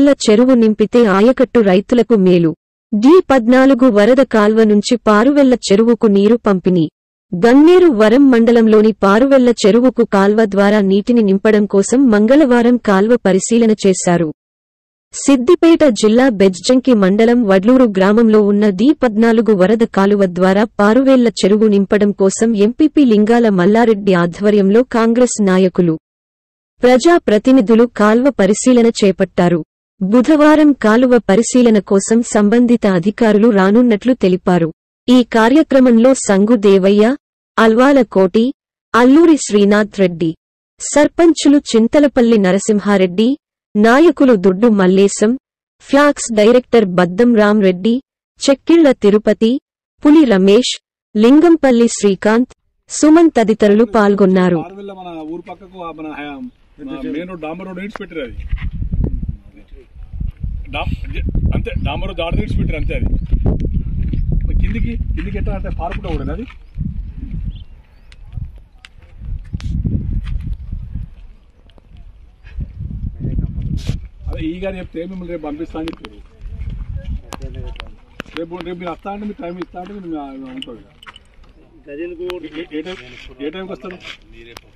పారువెల్ల చెరువు నింపితే ఆయకట్టు రైతులకు మేలు డి పద్నాలుగు వరద కాల్వ నుంచి పారువెల్ల చెరువుకు నీరు పంపిణీ గన్నేరు వరం మండలంలోని పారువెల్ల చెరువుకు కాల్వ ద్వారా నీటిని నింపడం కోసం మంగళవారం కాల్వ పరిశీలన చేశారు సిద్దిపేట జిల్లా బెజ్జంకి మండలం వడ్లూరు గ్రామంలో ఉన్న డి పద్నాలుగు వరద కాలువ ద్వారా పారువేళ్ల చెరువు నింపడం కోసం ఎంపీపీ లింగాల మల్లారెడ్డి ఆధ్వర్యంలో కాంగ్రెస్ నాయకులు ప్రజా ప్రతినిధులు కాల్వ పరిశీలన చేపట్టారు బుధవారం కాలువ పరిశీలన కోసం సంబంధిత అధికారులు రానున్నట్లు తెలిపారు ఈ కార్యక్రమంలో సంగు దేవయ్య అల్వాల కోటి అల్లూరి శ్రీనాథ్ రెడ్డి సర్పంచులు చింతలపల్లి నరసింహారెడ్డి నాయకులు దుడ్డు మల్లేశం ఫ్లాక్స్ డైరెక్టర్ బద్దం రామ్ రెడ్డి చెక్కిళ్ల తిరుపతి పులి రమేష్ లింగంపల్లి శ్రీకాంత్ సుమన్ తదితరులు పాల్గొన్నారు ఆరువెల్ల మన ఊరు పక్కకు ఆ మన హా- మన మెయిన్ రోడ్ డాంబర్ రోడ్ ఇడిచి పెట్టారు అది డాం- జ- అంతే డాంబర్ రోడ్ దాడి ఇడిచి పెట్టారు అంతే అది మరి కిందికి కిందికి ఎట్లా అంటే పారుకుంటా కూడా అది అదే ఈ గారు చెప్తే మిమ్మల్ని రేపు పంపిస్తా అని చెప్పారు రేపు రేపు మీరు వస్తా అంటే మీరు టైం ఇస్తా అంటే మీరు ఉంటుంది ఏ- ఏ టైం ఏ టైంకి వస్తారు